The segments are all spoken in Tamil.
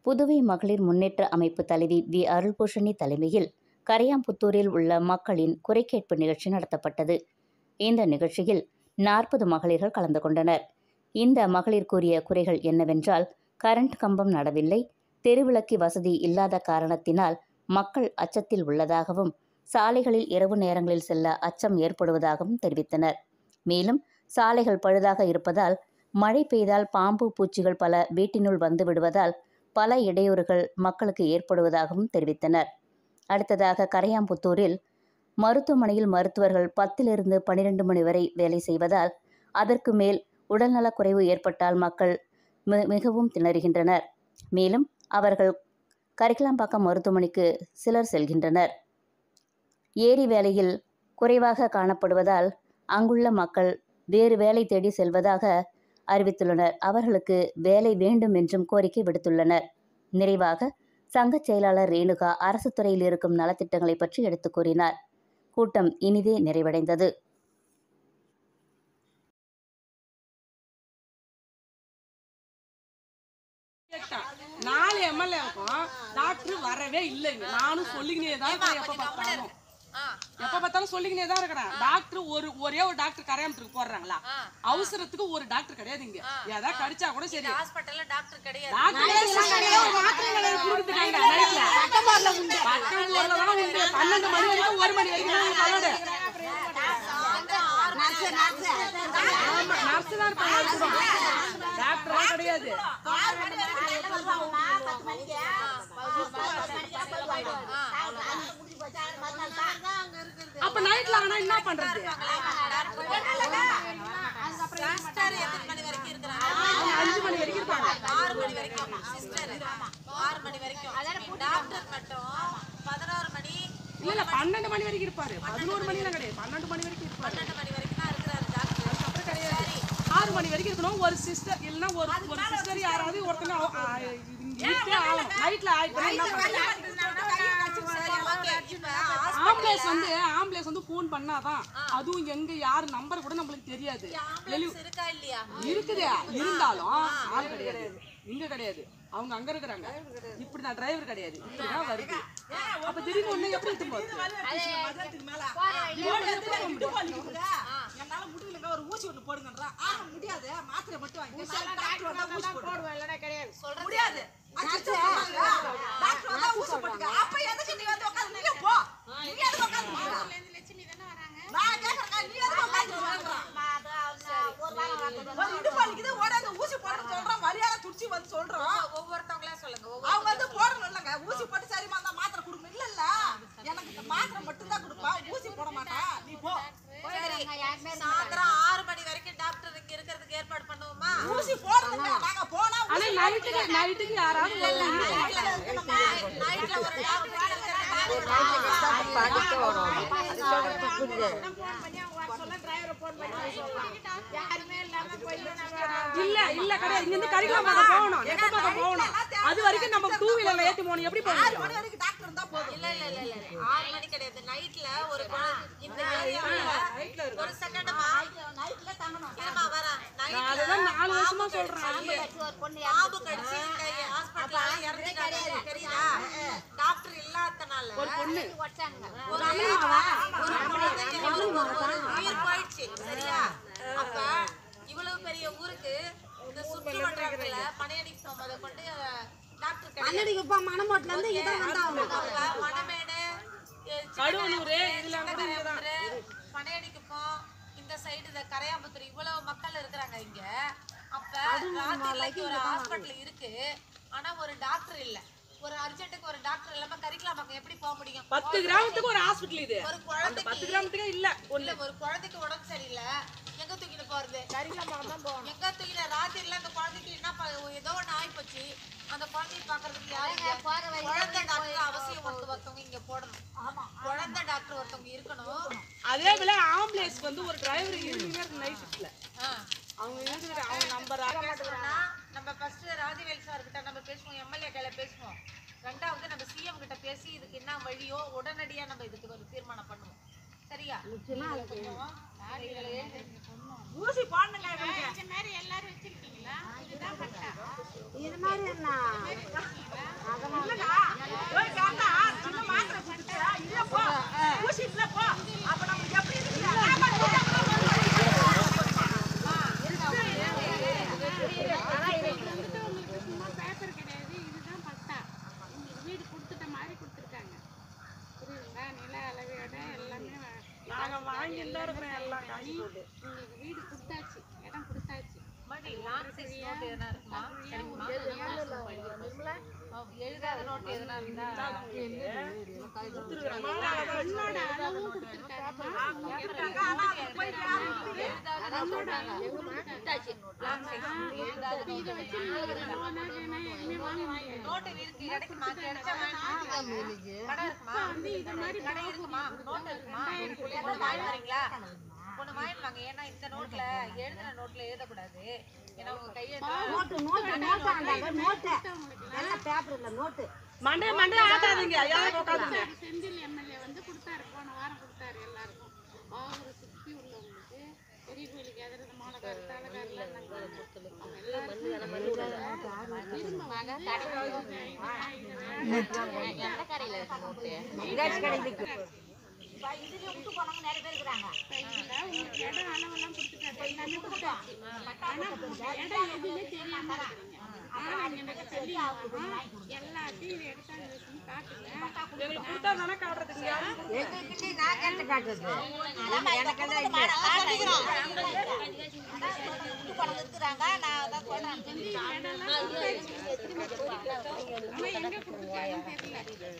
புதுவை மகளிர் முன்னேற்ற அமைப்பு தலைவி வி அருள்பூஷணி தலைமையில் கரையாம்புத்தூரில் உள்ள மக்களின் குறைகேட்பு நிகழ்ச்சி நடத்தப்பட்டது இந்த நிகழ்ச்சியில் நாற்பது மகளிர்கள் கலந்து கொண்டனர் இந்த மகளிர் கூறிய குறைகள் என்னவென்றால் கரண்ட் கம்பம் நடவில்லை தெருவிளக்கு வசதி இல்லாத காரணத்தினால் மக்கள் அச்சத்தில் உள்ளதாகவும் சாலைகளில் இரவு நேரங்களில் செல்ல அச்சம் ஏற்படுவதாகவும் தெரிவித்தனர் மேலும் சாலைகள் பழுதாக இருப்பதால் மழை பெய்தால் பாம்பு பூச்சிகள் பல வீட்டினுள் வந்து விடுவதால் பல இடையூறுகள் மக்களுக்கு ஏற்படுவதாகவும் தெரிவித்தனர் அடுத்ததாக கரையாம்புத்தூரில் மருத்துவமனையில் மருத்துவர்கள் பத்திலிருந்து பனிரெண்டு மணி வரை வேலை செய்வதால் அதற்கு மேல் உடல்நலக்குறைவு ஏற்பட்டால் மக்கள் மி- மிகவும் திணறுகின்றனர் மேலும் அவர்கள் கரிக்கலாம்பாக்கம் மருத்துவமனைக்கு சிலர் செல்கின்றனர் ஏரி வேலையில் குறைவாக காணப்படுவதால் அங்குள்ள மக்கள் வேறு வேலை தேடி செல்வதாக அறிவித்துள்ளனர் அவர்களுக்கு வேலை வேண்டும் என்றும் கோரிக்கை விடுத்துள்ளனர் நிறைவாக சங்கச் செயலாளர் ரேணுகா அரசு துறையில் இருக்கும் நலத்திட்டங்களை பற்றி எடுத்துக் கூறினார் கூட்டம் இனிதே நிறைவடைந்தது கேட்டான். நாலு எம்எல்ஏ இருக்கும் டாக்டர் வரவே இல்லைங்க நானும் சொல்லிக்கினே தான் இருக்கிறேன் எப்ப பார்த்தாலும் எப்ப பார்த்தாலும் சொல்லிக்கினே தான் இருக்கிறேன் டாக்டர் ஒரு ஒரே ஒரு டாக்டர் கரையாமத்துக்கு போடுறாங்களா அவசரத்துக்கு ஒரு டாக்டர் கிடையாது இங்க ஏதாவது கடிச்சா கூட சரி ஹாஸ்பிட்டல்ல டாக்டர் கிடையாது டாக்டரே எல்லாம் கிடையாது. மாத்திரை கிடையாது. கொடுத்துட்டாங்க நைட்ல. பக்கம்பூர்ல உண்டு. பக்கம்பூர்ல தான் உண்டு. பன்னெண்டு மணி வரைக்கும் ஒரு மணி வரைக்கும் தான் கலடு. ஆமா, நர்ஸ் தான் இருப்பாங்க இருக்கணும். டாக்டர்லாம் கிடையாது அப்ப நைட்ல ஆனா என்ன பண்றது சிஸ்டர் எத்தனை மணி வரைக்கும் இருக்கிறாங்க அவங்க அஞ்சு மணி வரைக்கும் இருப்பாங்க ஆறு மணி வரைக்கும் சிஸ்டர் ஆறு மணி வரைக்கும் டாக்டர் மட்டும் பதினோரு மணி இல்ல இல்ல பன்னெண்டு மணி வரைக்கும் இருப்பாரு பதினோரு மணி எல்லாம் கிடையாது பன்னெண்டு மணி வரைக்கும் இருப்பாரு பன்னெண்டு மணி வரைக்கும் தான் இருக்கிறாரு டாக்டர் அதுக்கப்புறம் கிடையாது ஆறு மணி வரைக்கும் இருக்கணும் ஒரு சிஸ்டர் இல்லைன்னா ஒரு ஒரு சிஸ்டர் யாராவது ஒருத்தங்க ஆ, ஆ, இங்க இருக்கே ஆகணும் நைட்ல ஆயிட்டு என்ன பண்றது சரி ஓகே இப்ப ஆம்புலன்ஸ் வந்து ஆம்புலன்ஸ் வந்து ஃபோன் பண்ணாதான் அதுவும் எங்க யாரு நம்பர் கூட நம்மளுக்கு தெரியாது ஆம்புலன்ஸ் இருக்கா இல்லையா இருக்குது இருந்தாலும் ஆள் கிடையாது இங்க கிடையாது அவங்க அங்க இருக்கிறாங்க இப்படி நான் டிரைவர் கிடையாது இப்படிதான் வருது அப்ப திடீர்னு ஒண்ணு எப்படி எடுத்து போகுது என்னால முடியலங்க ஒரு ஊசி ஒண்ணு போடுங்கன்றா ஆ முடியாது மாத்திரை மட்டும் வாங்கி டாக்டர் வந்தா ஊசி போடுவேன் முடியாது அச்சச்சோ, டாக்டர் வந்தா ஊசி போட்டுக்க அப்ப எதுக்கு நீ வந்து உட்கார்ந்து நீ போ நீ எதுக்கு உட்கார்ந்து நான் கேக்குறேன் நீ எதுக்கு உட்கார்ந்து ஒரு இடுப்பு வலிக்குது ஓடாத ஊசி போடணும் சொல்றோம் மரியாதை துடிச்சு வந்து சொல்றோம் ஒவ்வொருத்தவங்களா சொல்லுங்க ஒவ்வொரு அவங்க வந்து போடணும் இல்லைங்க ஊசி போட்டு சரிமா இருந்தா மாத்திரை கொடுக்கணும் இல்ல இல்ல எனக்கு இந்த மாத்திரை மட்டும் தான் கொடுப்பா ஊசி போட மாட்டேன் நீ போ சரி சாயந்தரம் ஆறு மணி வரைக்கும் டாக்டர் இங்க இருக்கிறதுக்கு ஏற்பாடு பண்ணுவோமா ஊசி போடுறதுங்க நாங்க போனா ஆனா நைட்டுக்கு நைட்டுக்கு யாராவது ஒரு நைட்ல ஒரு டாக்டர் இருக்கிறதுக்கு இல்ல இல்ல கிடையாது இங்க இருந்து கரிக்கலாம் பார்க்க போகணும் எப்ப பார்க்க போகணும் அது வரைக்கும் நம்ம டூ வீலர்ல ஏத்தி போகணும் எப்படி போக முடியும் மணி வரைக்கும் டாக்டர் இருந்தா போதும் இல்ல இல்ல இல்ல இல்ல ஆறு மணி கிடையாது நைட்ல ஒரு குழந்தை- இந்த ஏரியாவுல ஒரு செகண்ட்மா இருமா வரேன் நான் அதுதான் நாலு வருஷமா சொல்றேன் அதுலயே. பாம்பு கடிச்சு இந்த ஹாஸ்பிடல்ல இறந்துட்டாங்க தெரியுதா டாக்டர் இல்லாதனால ஒரு பொண்ணு ஒரு ஒரு குழந்தைக்கு ஒரு ஒரு உயிர் போயிடுச்சு சரியா அப்ப இவ்வளவு பெரிய ஊருக்கு இந்த சுற்று வட்டாரத்துல பணியடிப்பு முத கொண்டு டாக்டர் கிடையாது மனமோட்ல இருந்து இதை வந்தாங்க அப்ப மணமேடு எ- கடுவனூர் இதெல்லாம் கூட இங்கதான் சின்னக்கரையாம்புத்தூர், பனையடிக்குப்பம் இந்த சைடு இந்த கரையாம்புத்தூர் இவ்வளவு மக்கள் இருக்கிறாங்க இங்க அப்ப ராத்திரிக்கு ஒரு ஹாஸ்பிட்டல் இருக்கு ஆனா ஒரு டாக்டர் இல்ல ஒரு அர்ஜென்ட்டுக்கு ஒரு டாக்டர் இல்லாம கரிக்கலாம்பாக்கம் எப்படி போக முடியும் பத்து கிராமத்துக்கு ஒரு ஹாஸ்பிட்டல் இது ஒரு அந்த குழந்தைக்கு பத்து கிராமத்துக்கே இல்ல இல்ல ஒரு குழந்தைக்கு உடம்பு சரியில்லை எங்க தூக்கிட்டு போறது எங்க தூக்கிட்டு ராத்திரில அந்த குழந்தைக்கு என்ன ப- ஏதோ ஒண்ணு ஆயிப்போச்சு அந்த குழந்தைய பாக்குறதுக்கு யாரும் இல்ல. குழந்தை டாக்டர் அவசியம் ஒருத்த ஒருத்தவங்க இங்க போடணும் குழந்தை டாக்டர் ஒருத்தவங்க இருக்கணும் அதே போல ஆம்புலன்ஸ் வந்து ஒரு டிரைவர் இருக்கு நைட் ஷிஃப்ட்ல ஆ. அவங்க இருக்குது அவங்க நம்பர் பேசணும்னா நம்ம ஃபர்ஸ்ட் ராஜவேல் சார் கிட்ட நம்ம பேசுவோம் எம்எல்ஏ கையில பேசுவோம் ரெண்டாவது நம்ம சிஎம் கிட்ட பேசி இதுக்கு என்ன வழியோ உடனடியா நம்ம இதுக்கு ஒரு தீர்மானம் பண்ணுவோம் சரியா கொஞ்சம் ஊசி போடணுங்க இவனுக்கு. இந்த மாதிரி எல்லாரும் வச்சிருக்கீங்களா இதுதான் பட்டா இது மாதிரி என்ன இருக்கிறேன் எல்லாம் காசு போட்டு உங்களுக்கு வீடு கொடுத்தாச்சு இடம் கொடுத்தாச்சு மணி லாங் சைஸ் நோட் எதனா இருக்குமா கிடைக்குமா எழுதாத நோட் எதனா இருந்தா என்னோட அளவும் கொடுத்துருக்காருமா இதை வச்சு உங்களுக்கு லோனா வேணா எதுவுமே வாங்க முடியாது நோட்டு இருக்கு கிடைக்குமா கிடைச்சா வாங்கிக்கோங்க. கடை இருக்குமா கடை இருக்குமா நோட் இருக்குமா ஒண்ணு வாங்கி வரீங்களா ஒண்ணு வாங்கிட்டு வாங்க ஏன்னா இந்த நோட்ல எழுதின நோட்ல எழுதக்கூடாது ஏன்னா உங்க கையெழுத்து மண்டே மண்டே ஆட்டாதீங்க யாரும் உட்காந்துங்க செந்தில் எம்எல்ஏ வந்து கொடுத்தாரு போன வாரம் கொடுத்தாரு எல்லாருக்கும் அவரை சுற்றி உள்ளவங்களுக்கு பெரிய கோயிலுக்கு எதிர்த்து மாலைக்கார தலைக்காரெல்லாம் அவங்க எல்லாருக்கும் திரும்ப வாங்க கையில் உங்களுக்கு இடம் அளவெல்லாம் கொடுத்துட்டாரு எல்லாமே கொடுத்தாச்சு ஆனால் இடம் எதுவுமே தெரியாம இருக்கிறீங்க ஆனால் எனக்கு சொல்லி எல்லாத்தையும் இதை எடுத்தாங்க வச்சுன்னு காட்டுங்க எங்களுக்கு கொடுத்தா தானே காட்டுறதுக்கு யாரும் இருக்கிறாங்க நான் அதான் சொல்றேன் ஆனால் எங்கே கொடுத்துருக்காங்கன்னு தெரியல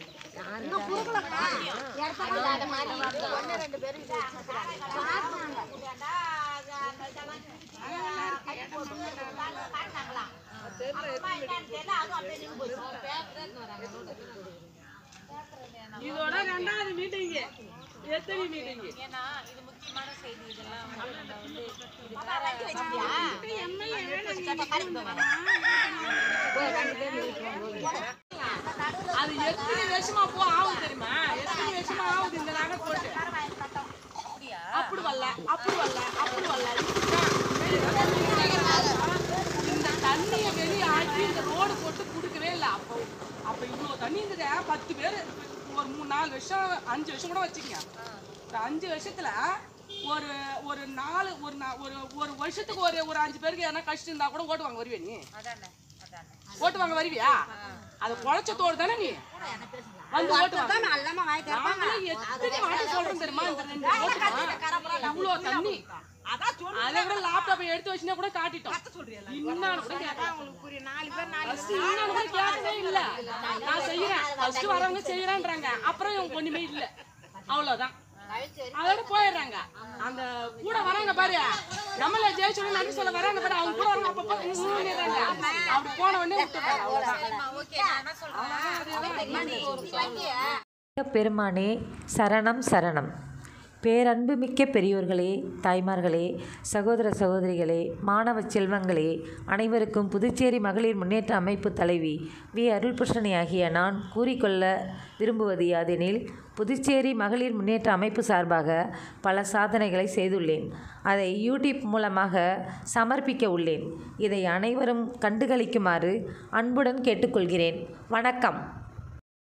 இதோட ரெண்டாவது மீட்டிங் எத்தனை மீட்டிங் ஏன்னா இது முக்கியமான செய்தி இதெல்லாம் வந்து நம்ம வந்து இது வேற எம்எல்ஏ அது எத்தனை வருஷமா போ ஆகும் தெரியுமா எத்தனை வருஷமா ஆகுது இந்த நகை போட்டு அப்படி வரல அப்படி வரல அப்படி வரல இந்த தண்ணியை வெளியே ஆக்கி இந்த ரோடு போட்டு கொடுக்கவே இல்லை அப்போ அப்ப இவ்வளோ தண்ணி இருந்தது பத்து பேர் ஒரு மூணு நாலு வருஷம் அஞ்சு வருஷம் கூட வச்சுக்கங்க இந்த அஞ்சு வருஷத்துல ஒரு ஒரு நாலு ஒரு நா- ஒரு ஒரு வருஷத்துக்கு ஒரு ஒரு அஞ்சு பேருக்கு எதனா கஷ்டம் இருந்தா கூட ஓட்டு வாங்க வருவியா நீ அதானே அதானே ஓட்டு வாங்க வருவியா அது குழைச்ச தோடு தானே நீ வந்து ஓட்டு வாங்க நாங்களே எத்தனை வாட்டி சொல்றோம் தெரியுமா இந்த ரெண்டு ஓட்டுமா இவ்வளோ தண்ணி அதை விட லேப்டாப்பை எடுத்து வச்சுனா கூட காட்டிட்டோம் இன்னான்னு கூட கேட்கல. First இன்னான்னு கூட கேட்கவே இல்ல நான் செய்யறேன் ஃபர்ஸ்ட் வரவங்க செய்யறேன்றாங்க அப்புறம் இவங்க ஒண்ணுமே இல்ல அவ்வளவுதான் அதோட போயிடுறாங்க அந்த கூட வராங்க பாரு நம்மள ஜெயிச்சோட நன்றி சொல்ல வராங்க பாரு அவங்க கூட வரவங்க அப்பப்போ ஊன்னிடுறாங்க. அப்படி போன உடனே விட்டுறாங்க அவ்வளவுதான் ஓகே நான் என்ன சொல்றேன் பெருமானே சரணம் சரணம் பேரன்புமிக்க பெரியோர்களே தாய்மார்களே சகோதர சகோதரிகளே மாணவ செல்வங்களே அனைவருக்கும் புதுச்சேரி மகளிர் முன்னேற்ற அமைப்பு தலைவி வி அருள்புஷ்ணனி ஆகிய நான் கூறிக்கொள்ள விரும்புவது யாதெனில் புதுச்சேரி மகளிர் முன்னேற்ற அமைப்பு சார்பாக பல சாதனைகளை செய்துள்ளேன் அதை யூடியூப் மூலமாக சமர்ப்பிக்க உள்ளேன் இதை அனைவரும் கண்டுகளிக்குமாறு அன்புடன் கேட்டுக்கொள்கிறேன் வணக்கம்